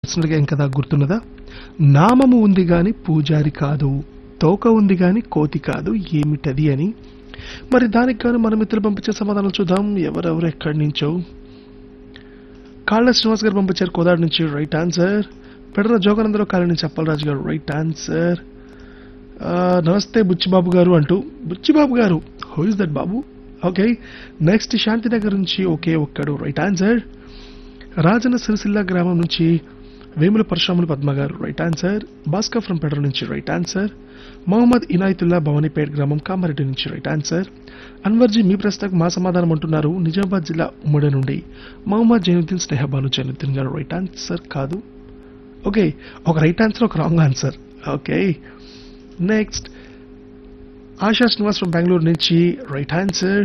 ప్రశ్న అడిగాం కదా గుర్తున్నదా నామము ఉంది గాని పూజారి కాదు తోక ఉంది గాని కోతి కాదు ఏమిటది అని మరి దానికి గాను మన మిత్రులు పంపించే సమాధానం చూద్దాం ఎవరెవరు ఎక్కడి నుంచో కాళ్ళ శ్రీనివాస్ గారు పంపించారు కోదాడు నుంచి రైట్ ఆన్సర్ పెడర జోగానందరావు కాళ్ళ నుంచి అప్పలరాజు గారు రైట్ ఆన్సర్ ఆ, నమస్తే బుచ్చిబాబు గారు అంటూ బుచ్చిబాబు గారు who is that Babu okay next Shantinagar నుంచి ఒకే ఒక్కడు రైట్ ఆన్సర్ రాజన్న సిరిసిల్ల గ్రామం నుంచి వేముల పరశురాములు పద్మ గారు right answer Bhaskar from Pedara నుంచి రైట్ ఆన్సర్ మొహమ్మద్ ఇనాయతుల్లా భవానీపేట్ గ్రామం కామారెడ్డి నుంచి రైట్ ఆన్సర్ అన్వర్జీ మీ ప్రశ్నకు మా సమాధానం అంటున్నారు నిజామాబాద్ జిల్లా ఉమ్మడి నుండి మొహమ్మద్ జైనుద్దీన్ స్నేహబాను జైనుద్దీన్ గారు రైట్ ఆన్సర్ కాదు ఓకే ఒక రైట్ ఆన్సర్ ఒక wrong answer okay next Asha Srinivas from Bengaluru నుంచి రైట్ ఆన్సర్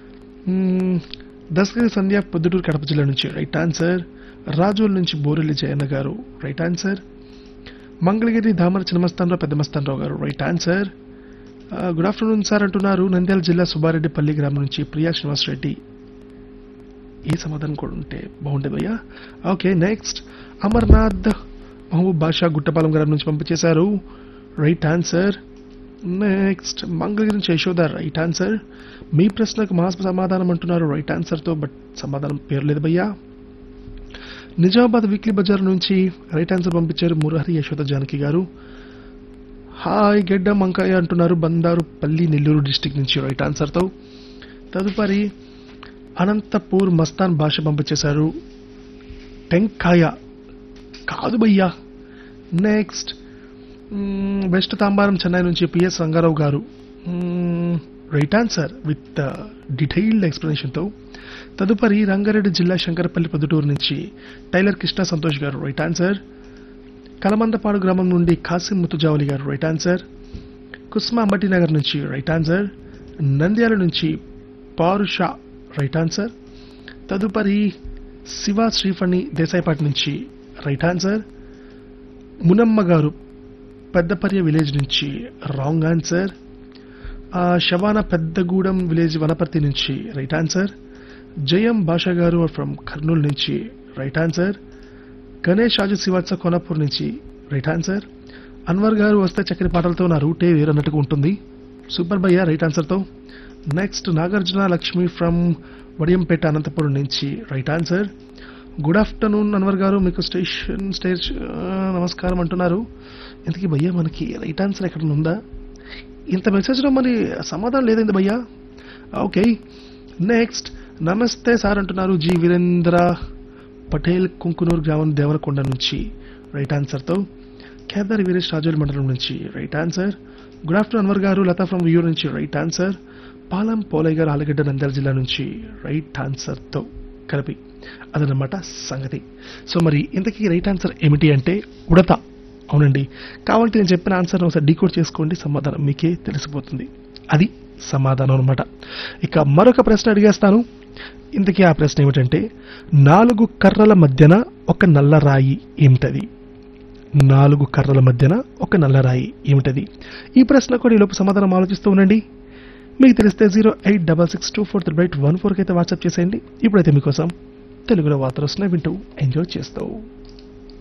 దశరథ సంధ్య పొద్దుటూరు కడప జిల్లా నుంచి రైట్ ఆన్సర్ రాజోల్ నుంచి బోరెల్లి జయన్న గారు రైట్ ఆన్సర్ మంగళగిరి దామర చిన్నమస్తానరావు పెద్ద మస్తానరావు గారు right answer good afternoon sir అంటున్నారు నంద్యాల జిల్లా సుబ్బారెడ్డిపల్లి గ్రామం నుంచి ప్రియా శ్రీనివాస్ రెడ్డి ఈ సమాధానం కూడా ఉంటే బాగుండేది భయ్యా ఓకే నెక్స్ట్ అమర్నాథ్ మహబూబ్ బాషా గుట్టపాలెం గారి నుంచి పంపించేశారు రైట్ ఆన్సర్ నెక్స్ట్ మంగళగిరి నుంచి యశోద రైట్ ఆన్సర్ మీ ప్రశ్నకు మా సమాధానం అంటున్నారు రైట్ ఆన్సర్తో బట్ సమాధానం పేరు లేదు భయ్యా నిజామాబాద్ వీక్లీ బజార్ నుంచి రైట్ ఆన్సర్ పంపించారు మురహరి యశోద జానకి గారు హాయ్ గెడ్డ మంకాయ అంటున్నారు బందారు పల్లి నెల్లూరు డిస్టిక్ నుంచి రైట్ ఆన్సర్తో తదుపరి అనంతపూర్ మస్తాన్ భాష పంపించేశారు టెంకాయ కాదు భయ్యా next hmm, west Tambaram Chennai నుంచి P S Ranga Rao garu hmm, right answer with detailed ఎక్స్ప్లెనేషన్తో తదుపరి రంగారెడ్డి జిల్లా శంకరపల్లి పొద్దుటూరు నుంచి టైలర్ కృష్ణ సంతోష్ గారు రైట్ ఆన్సర్ కలమందపాడు గ్రామం నుండి కాసిం ముతుజావలి గారు రైట్ ఆన్సర్ కుస్మా అంబటి నగర్ నుంచి రైట్ ఆన్సర్ నంద్యాల నుంచి పారుష రైట్ ఆన్సర్ తదుపరి శివ శ్రీఫణి దేశాయిపాటి నుంచి రైట్ ఆన్సర్ మునమ్మ గారు పెద్దపర్య విలేజ్ నుంచి రాంగ్ ఆన్సర్ ఆ, శవాన పెద్దగూడెం విలేజ్ వనపర్తి నుంచి రైట్ ఆన్సర్ జయం భాషా గారు ఫ్రమ్ కర్నూలు నుంచి రైట్ ఆన్సర్ గణేష్ రాజు శివాత్స కోనపూర్ నుంచి రైట్ ఆన్సర్ అన్వర్ గారు వస్తే చక్కని పాటలతో నా రూటే వేరన్నట్టుగా ఉంటుంది సూపర్ భయ్య రైట్ ఆన్సర్తో నెక్స్ట్ నాగార్జున లక్ష్మి ఫ్రమ్ వడియంపేట అనంతపురం నుంచి right answer good afternoon Anwar గారు మీకు స్టేషన్ స్టేజ్ ఆ, నమస్కారం అంటున్నారు ఇంతకీ భయ్యా మనకి రైట్ ఆన్సర్ ఎక్కడ ఉందా ఇంత మెసేజ్లో మరి సమాధానం లేదండి భయ్యా ఓకే నెక్స్ట్ నమస్తే సార్ అంటున్నారు జి వీరేంద్ర పటేల్ కుంకునూరు గ్రామం దేవరకొండ నుంచి రైట్ ఆన్సర్తో కేదార్ వీరేష్ రాజోలి మండలం నుంచి right answer good afternoon Anwar గారు లతా ఫ్రమ్ వ్యూర్ నుంచి రైట్ ఆన్సర్ పాలం పోలయ్య గారు ఆలగడ్డ నంద్యాల జిల్లా నుంచి రైట్ ఆన్సర్తో కలిపి అదనమాట సంగతి సో మరి ఇంతకీ రైట్ ఆన్సర్ ఏమిటి అంటే ఉడత అవునండి కాబట్టి నేను చెప్పిన ఆన్సర్ ఒకసారి డీకోడ్ చేసుకోండి సమాధానం మీకే తెలిసిపోతుంది అది సమాధానం అనమాట ఇక మరొక ప్రశ్న అడిగేస్తాను ఇంతకీ ఆ ప్రశ్న ఏమిటంటే నాలుగు కర్రల మధ్యన ఒక నల్ల రాయి ఏమిటది నాలుగు కర్రల మధ్యన ఒక నల్ల రాయి ఏమిటది ఈ ప్రశ్న కూడా ఈలోపు సమాధానం ఆలోచిస్తూ ఉండండి మీకు తెలిస్తే zero eight double six two four three eight one ఫోర్కి అయితే వాట్సాప్ చేసేయండి ఇప్పుడైతే మీకోసం తెలుగులో వార్తలు వస్తున్నాయి వింటూ ఎంజాయ్ చేస్తావు